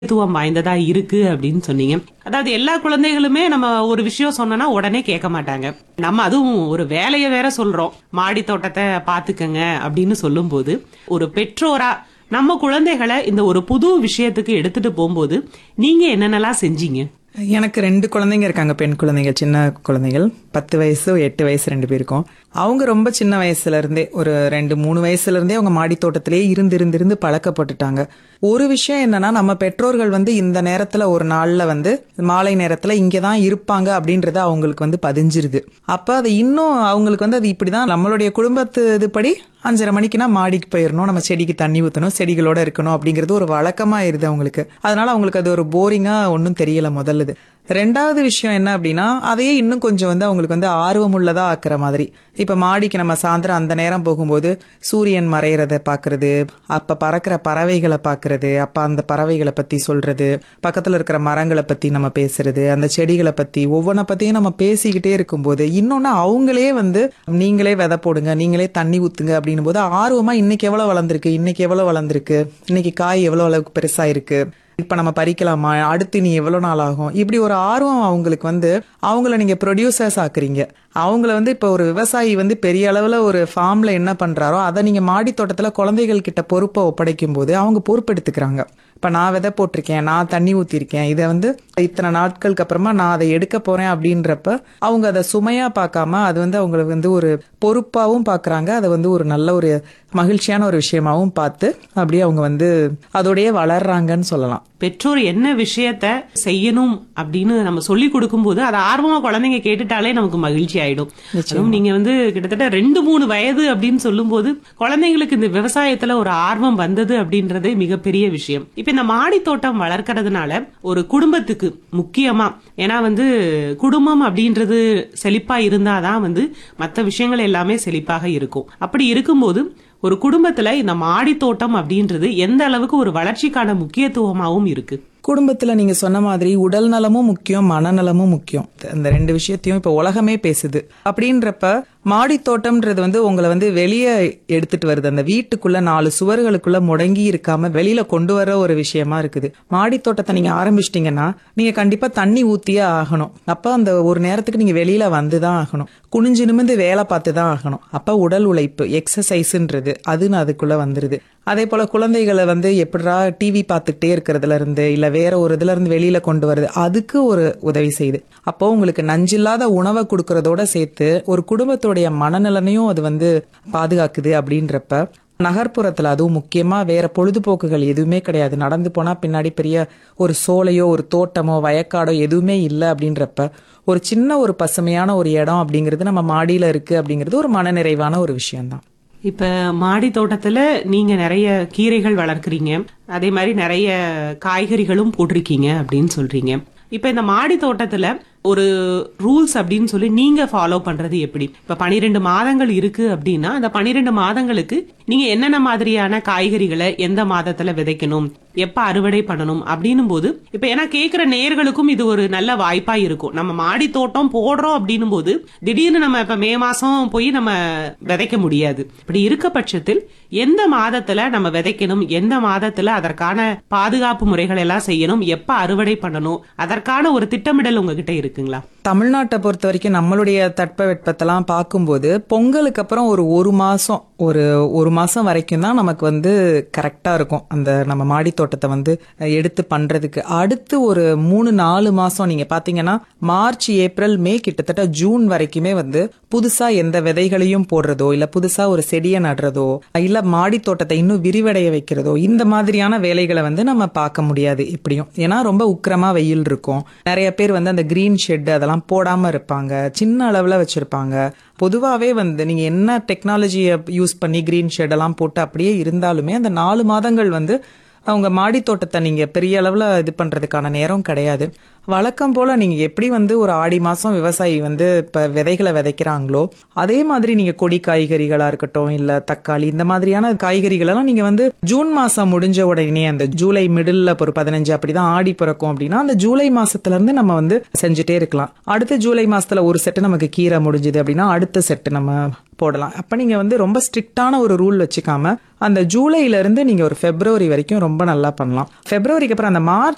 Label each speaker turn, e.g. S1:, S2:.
S1: முக்கியத்துவம் வாய்ந்ததா இருக்கு அப்படின்னு சொன்னீங்க அதாவது எல்லா குழந்தைகளுமே நம்ம ஒரு விஷயம் சொன்னோம்னா உடனே கேட்க மாட்டாங்க நம்ம அதுவும் ஒரு வேலையை வேற சொல்றோம் மாடி தோட்டத்தை பாத்துக்கங்க அப்படின்னு சொல்லும்போது ஒரு பெற்றோரா நம்ம குழந்தைகளை இந்த ஒரு புது விஷயத்துக்கு எடுத்துட்டு போகும்போது நீங்க என்னென்னலாம் செஞ்சீங்க
S2: எனக்கு ரெண்டு குழந்தைங்க இருக்காங்க பெண் குழந்தைங்க சின்ன குழந்தைகள் பத்து வயசு எட்டு வயசு ரெண்டு பேருக்கும் அவங்க ரொம்ப சின்ன வயசுல இருந்தே ஒரு ரெண்டு மூணு வயசுல இருந்தே அவங்க மாடி தோட்டத்திலேயே இருந்து இருந்து இருந்து பழக்கப்பட்டுட்டாங்க ஒரு விஷயம் என்னன்னா நம்ம பெற்றோர்கள் வந்து இந்த நேரத்துல ஒரு நாள்ல வந்து மாலை நேரத்துல இங்கதான் இருப்பாங்க அப்படின்றது அவங்களுக்கு வந்து பதிஞ்சிருது அப்ப அது இன்னும் அவங்களுக்கு வந்து அது இப்படிதான் நம்மளுடைய குடும்பத்து இதுபடி அஞ்சரை மணிக்குனா மாடிக்கு போயிடணும் நம்ம செடிக்கு தண்ணி ஊற்றணும் செடிகளோட இருக்கணும் அப்படிங்கிறது ஒரு வழக்கமாயிருது அவங்களுக்கு அதனால அவங்களுக்கு அது ஒரு போரிங்கா ஒன்றும் தெரியல முதல்லுது ரெண்டாவது விஷயம் என்ன அப்படின்னா அதையே இன்னும் கொஞ்சம் வந்து அவங்களுக்கு வந்து ஆர்வம் உள்ளதா ஆக்குற மாதிரி இப்ப மாடிக்கு நம்ம சாயந்தரம் அந்த நேரம் போகும்போது சூரியன் மறையறத பாக்குறது அப்ப பறக்கிற பறவைகளை பாக்குறது அப்ப அந்த பறவைகளை பத்தி சொல்றது பக்கத்துல இருக்கிற மரங்களை பத்தி நம்ம பேசுறது அந்த செடிகளை பத்தி ஒவ்வொன்றை பத்தியும் நம்ம பேசிக்கிட்டே இருக்கும்போது இன்னொன்னு அவங்களே வந்து நீங்களே விதை போடுங்க நீங்களே தண்ணி ஊத்துங்க அப்படின்னும் போது ஆர்வமா இன்னைக்கு எவ்வளவு வளர்ந்துருக்கு இன்னைக்கு எவ்வளவு வளர்ந்துருக்கு இன்னைக்கு காய் எவ்வளவு அளவுக்கு பெருசா இருக்கு இப்ப நம்ம பறிக்கலாமா அடுத்து நீ எவ்வளவு நாள் ஆகும் இப்படி ஒரு ஆர்வம் அவங்களுக்கு வந்து அவங்கள நீங்க ப்ரொடியூசர்ஸ் ஆக்குறீங்க அவங்கள வந்து இப்ப ஒரு விவசாயி வந்து பெரிய அளவுல ஒரு ஃபார்ம்ல என்ன பண்றாரோ அதை நீங்க மாடி தோட்டத்துல குழந்தைகள் கிட்ட பொறுப்பை ஒப்படைக்கும் போது அவங்க பொறுப்பெடுத்துக்கிறாங்க இப்ப நான் விதை போட்டிருக்கேன் நான் தண்ணி ஊத்திருக்கேன் இதை வந்து இத்தனை நாட்களுக்கு அப்புறமா நான் அதை எடுக்க போறேன் அப்படின்றப்ப அவங்க அதை சுமையா பார்க்காம அது வந்து அவங்களுக்கு வந்து ஒரு பொறுப்பாவும் பாக்குறாங்க அதை வந்து ஒரு நல்ல ஒரு மகிழ்ச்சியான ஒரு விஷயமாவும் பார்த்து அப்படியே அவங்க வந்து அதோடய வளர்றாங்கன்னு சொல்லலாம்
S1: பெற்றோர் என்ன விஷயத்த செய்யணும் அப்படின்னு நம்ம சொல்லி கொடுக்கும்போது அது ஆர்வமா குழந்தைங்க கேட்டுட்டாலே நமக்கு மகிழ்ச்சி ஆயிடும் அதுவும் நீங்க வந்து கிட்டத்தட்ட ரெண்டு மூணு வயது அப்படின்னு சொல்லும்போது குழந்தைங்களுக்கு இந்த விவசாயத்துல ஒரு ஆர்வம் வந்தது அப்படின்றதே மிகப்பெரிய விஷயம் இப்ப இந்த மாடி தோட்டம் வளர்க்கறதுனால ஒரு குடும்பத்துக்கு முக்கியமா ஏன்னா வந்து குடும்பம் அப்படின்றது செழிப்பா இருந்தாதான் வந்து மற்ற விஷயங்கள் எல்லாமே செழிப்பாக இருக்கும் அப்படி இருக்கும்போது ஒரு குடும்பத்துல இந்த மாடி தோட்டம் அப்படின்றது எந்த அளவுக்கு ஒரு வளர்ச்சிக்கான முக்கியத்துவமாவும் இருக்கு
S2: குடும்பத்துல நீங்க சொன்ன மாதிரி உடல் நலமும் முக்கியம் மனநலமும் முக்கியம் இந்த ரெண்டு விஷயத்தையும் இப்ப உலகமே பேசுது அப்படின்றப்ப மாடி தோட்டம்ன்றது வந்து உங்களை வந்து வெளியே எடுத்துட்டு வருது அந்த வீட்டுக்குள்ள நாலு சுவர்களுக்குள்ள முடங்கி இருக்காம வெளியில கொண்டு வர ஒரு விஷயமா இருக்குது மாடி தோட்டத்தை நீங்க ஆரம்பிச்சிட்டீங்கன்னா நீங்க கண்டிப்பா தண்ணி ஊத்தியே ஆகணும் அப்ப அந்த ஒரு நேரத்துக்கு நீங்க வெளியில வந்துதான் ஆகணும் குனிஞ்சு நிமிந்து வேலை பார்த்து தான் ஆகணும் அப்ப உடல் உழைப்பு எக்ஸசைஸ்ன்றது அதுன்னு அதுக்குள்ள வந்துருது அதே போல குழந்தைகளை வந்து எப்படிரா டிவி பார்த்துக்கிட்டே இருக்கிறதுல இருந்து இல்ல வேற ஒரு இதுல இருந்து வெளியில கொண்டு வருது அதுக்கு ஒரு உதவி செய்யுது அப்போ உங்களுக்கு நஞ்சில்லாத உணவை கொடுக்கறதோட சேர்த்து ஒரு குடும்பத்துடைய மனநலனையும் அது வந்து பாதுகாக்குது அப்படின்றப்ப நகர்ப்புறத்துல அதுவும் முக்கியமா வேற பொழுதுபோக்குகள் எதுவுமே கிடையாது நடந்து போனா பின்னாடி பெரிய ஒரு சோலையோ ஒரு தோட்டமோ வயக்காடோ எதுவுமே இல்லை அப்படின்றப்ப ஒரு சின்ன ஒரு பசுமையான ஒரு இடம் அப்படிங்கிறது நம்ம மாடியில இருக்கு அப்படிங்கிறது ஒரு மனநிறைவான ஒரு விஷயம்தான்
S1: இப்ப மாடி தோட்டத்துல நீங்க நிறைய கீரைகள் வளர்க்குறீங்க அதே மாதிரி நிறைய காய்கறிகளும் போட்டிருக்கீங்க அப்படின்னு சொல்றீங்க இப்ப இந்த மாடி தோட்டத்துல ஒரு ரூல்ஸ் அப்படின்னு சொல்லி நீங்க ஃபாலோ பண்றது எப்படி இப்ப பனிரெண்டு மாதங்கள் இருக்கு அப்படின்னா அந்த பனிரெண்டு மாதங்களுக்கு நீங்க என்னென்ன மாதிரியான காய்கறிகளை எந்த மாதத்துல விதைக்கணும் எப்ப அறுவடை பண்ணணும் அப்படின்னும் போது இப்ப ஏன்னா கேக்குற நேர்களுக்கும் இது ஒரு நல்ல வாய்ப்பா இருக்கும் நம்ம மாடி தோட்டம் போடுறோம் அப்படின்னும் போது திடீர்னு நம்ம இப்ப மே மாசம் போய் நம்ம விதைக்க முடியாது இப்படி இருக்க பட்சத்தில் எந்த மாதத்துல நம்ம விதைக்கணும் எந்த மாதத்துல அதற்கான பாதுகாப்பு முறைகள் எல்லாம் செய்யணும் எப்ப அறுவடை பண்ணணும் அதற்கான ஒரு திட்டமிடல் உங்ககிட்ட இருக்குங்களா
S2: தமிழ்நாட்டை பொறுத்த வரைக்கும் நம்மளுடைய தட்பவெட்பத்தெல்லாம் பார்க்கும்போது பொங்கலுக்கு அப்புறம் ஒரு ஒரு மாசம் ஒரு ஒரு மாசம் வரைக்கும் தான் நமக்கு வந்து கரெக்டா இருக்கும் அந்த நம்ம மாடி தோட்டத்தை வந்து எடுத்து பண்றதுக்கு அடுத்து ஒரு மூணு நாலு மாசம் நீங்க பாத்தீங்கன்னா மார்ச் ஏப்ரல் மே கிட்டத்தட்ட ஜூன் வரைக்குமே வந்து புதுசா எந்த விதைகளையும் போடுறதோ இல்ல புதுசா ஒரு செடியை நடுறதோ இல்ல மாடி தோட்டத்தை இன்னும் விரிவடைய வைக்கிறதோ இந்த மாதிரியான வேலைகளை வந்து நம்ம பார்க்க முடியாது எப்படியும் ஏன்னா ரொம்ப உக்கிரமா வெயில் இருக்கும் நிறைய பேர் வந்து அந்த கிரீன் ஷெட் அதெல்லாம் போடாம இருப்பாங்க சின்ன அளவுல வச்சிருப்பாங்க பொதுவாகவே வந்து நீங்க என்ன டெக்னாலஜியை யூஸ் பண்ணி கிரீன் ஷெட் எல்லாம் போட்டு அப்படியே இருந்தாலுமே அந்த நாலு மாதங்கள் வந்து அவங்க மாடி தோட்டத்தை நீங்க பெரிய அளவுல இது பண்றதுக்கான நேரம் கிடையாது வழக்கம் போல நீங்க எப்படி வந்து ஒரு ஆடி மாசம் விவசாயி வந்து இப்ப விதைகளை விதைக்கிறாங்களோ அதே மாதிரி நீங்க கொடி காய்கறிகளா இருக்கட்டும் இல்ல தக்காளி இந்த மாதிரியான காய்கறிகள் எல்லாம் நீங்க வந்து ஜூன் மாசம் முடிஞ்ச உடனே அந்த ஜூலை மிடில் ஒரு பதினஞ்சு அப்படிதான் ஆடி பிறக்கும் அப்படின்னா அந்த ஜூலை மாசத்துல இருந்து நம்ம வந்து செஞ்சுட்டே இருக்கலாம் அடுத்த ஜூலை மாசத்துல ஒரு செட்டு நமக்கு கீரை முடிஞ்சுது அப்படின்னா அடுத்த செட்டு நம்ம போடலாம் அப்ப நீங்க வந்து ரொம்ப ஸ்ட்ரிக்டான ஒரு ரூல் வச்சுக்காம அந்த ஜூலைல இருந்து நீங்க ஒரு பிப்ரவரி வரைக்கும் ரொம்ப நல்லா பண்ணலாம் பிப்ரவரிக்கு அப்புறம் அந்த மார்ச்